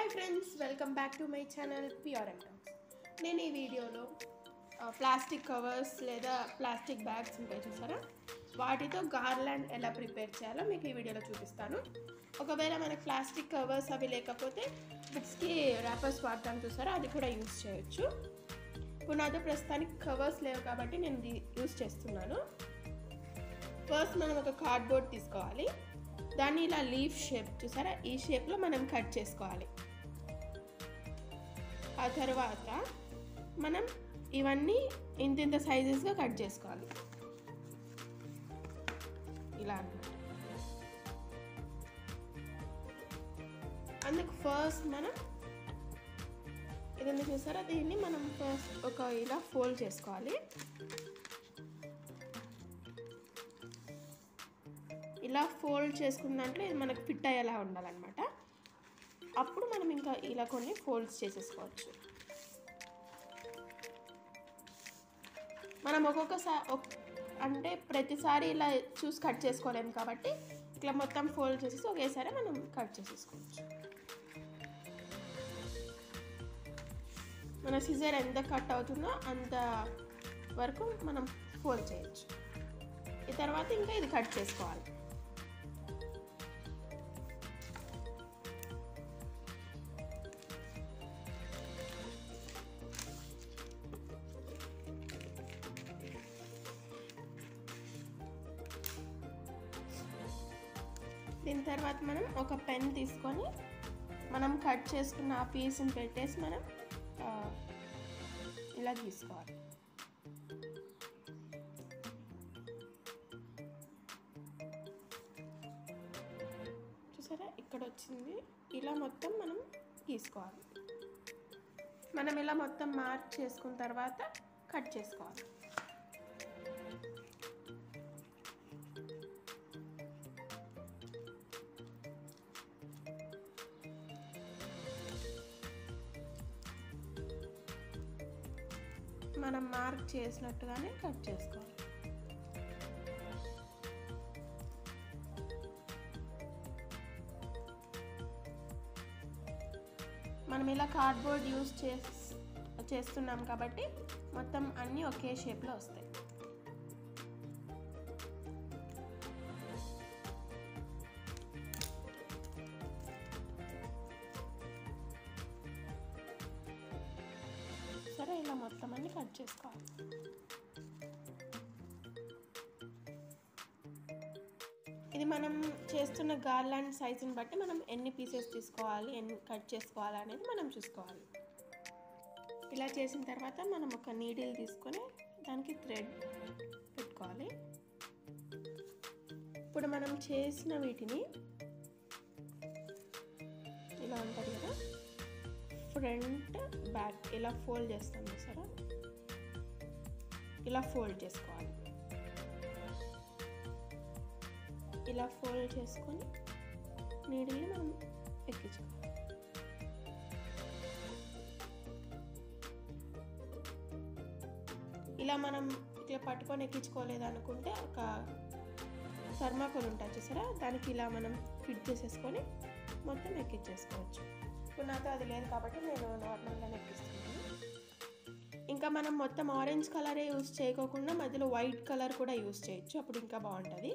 Friends welcome back to my channel pure and talks నేను ఈ వీడియోలో ప్లాస్టిక్ కవర్స్ లేదా ప్లాస్టిక్ బ్యాగ్స్ ఉంటాయి చూసారా వాటితో గార్లాండ్ ఎలా ప్రిపేర్ చేయాలో మీకు ఈ వీడియోలో చూపిస్తాను ఒకవేళ మనకి ప్లాస్టిక్ కవర్స్ అవి లేకపోతే బుక్స్కి ర్యాపర్స్ వాడతాం చూసారా అది కూడా యూస్ చేయొచ్చు ఇప్పుడు నాతో ప్రస్తుతానికి కవర్స్ లేవు కాబట్టి నేను ఇది యూస్ చేస్తున్నాను ఫస్ట్ మనం ఒక కార్డ్బోర్డ్ తీసుకోవాలి దాన్ని ఇలా లీఫ్ షేప్ చూసారా ఈ షేప్లో మనం కట్ చేసుకోవాలి ఆ తర్వాత మనం ఇవన్నీ ఇంత ఇంత సైజెస్గా కట్ చేసుకోవాలి ఇలా అన్నమాట అందుకు ఫస్ట్ మనం ఇదన్నీ చూసారా దీన్ని మనం ఫస్ట్ ఒక ఇలా ఫోల్డ్ చేసుకోవాలి ఇలా ఫోల్డ్ చేసుకున్న దాంట్లో ఇది మనకు ఫిట్ అయ్యేలా ఉండాలన్నమాట అప్పుడు మనం ఇంకా ఇలా కొన్ని ఫోల్డ్స్ చేసేసుకోవచ్చు మనం ఒక్కొక్కసారి అంటే ప్రతిసారి ఇలా చూసి కట్ చేసుకోలేము కాబట్టి ఇట్లా మొత్తం ఫోల్డ్ చేసేసి ఒకేసారి మనం కట్ చేసేసుకోవచ్చు మన సిజర్ ఎంత కట్ అవుతుందో అంత వరకు మనం ఫోల్డ్ చేయొచ్చు ఈ తర్వాత ఇంకా ఇది కట్ చేసుకోవాలి దీని తర్వాత మనం ఒక పెన్ తీసుకొని మనం కట్ చేసుకున్న ఆ పీస్ని పెట్టేసి మనం ఆ, ఇలా తీసుకోవాలి చూసారా ఇక్కడ వచ్చింది ఇలా మొత్తం మనం గీసుకోవాలి మనం ఇలా మొత్తం మార్క్ చేసుకున్న తర్వాత కట్ చేసుకోవాలి మనం మార్క్ చేసినట్టుగానే కట్ చేసుకోవాలి మనం ఇలా కార్డ్బోర్డ్ యూస్ చేస్ చేస్తున్నాం కాబట్టి మొత్తం అన్నీ ఒకే షేప్లో వస్తాయి సరే ఇలా మొత్తం అన్ని కట్ చేసుకోవాలి ఇది మనం చేస్తున్న గార్లాండ్ సైజుని బట్టి మనం ఎన్ని పీసెస్ తీసుకోవాలి ఎన్ని కట్ చేసుకోవాలి అనేది మనం చూసుకోవాలి ఇలా చేసిన తర్వాత మనం ఒక నీడిల్ తీసుకొని దానికి థ్రెడ్ పెట్టుకోవాలి ఇప్పుడు మనం చేసిన వీటిని ఇలా ఉంటుంది కదా ఫ్రంట్ బ్యాక్ ఇలా ఫోల్డ్ చేస్తాం చూసారా ఇలా ఫోల్డ్ చేసుకోవాలి ఇలా ఫోల్డ్ చేసుకొని నీడిల్ని మనం ఎక్కించుకోవాలి ఇలా మనం ఇట్లా పట్టుకొని ఎక్కించుకోలేదు అనుకుంటే ఒక థర్మాకోల్ ఉంటుంది చూసారా దానికి ఇలా మనం ఫిట్ చేసేసుకొని మొత్తం ఎక్కించేసుకోవచ్చు ఇప్పుడు నాతో అది లేదు కాబట్టి నేను నార్మల్గానే ఎక్కిస్తున్నాను ఇంకా మనం మొత్తం ఆరెంజ్ కలరే యూస్ చేయకోకుండా మధ్యలో వైట్ కలర్ కూడా యూస్ చేయొచ్చు అప్పుడు ఇంకా బాగుంటుంది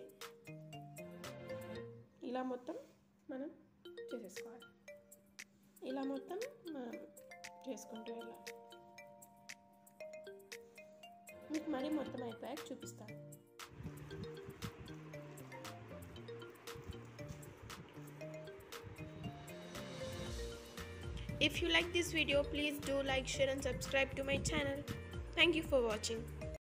ఇలా మొత్తం మనం చేసేసుకోవాలి ఇలా మొత్తం మనం చేసుకుంటూ వెళ్ళాలి మీకు మరీ మొత్తం అయిపోయాక చూపిస్తాను If you like this video, please do like, share and subscribe to my channel. Thank you for watching.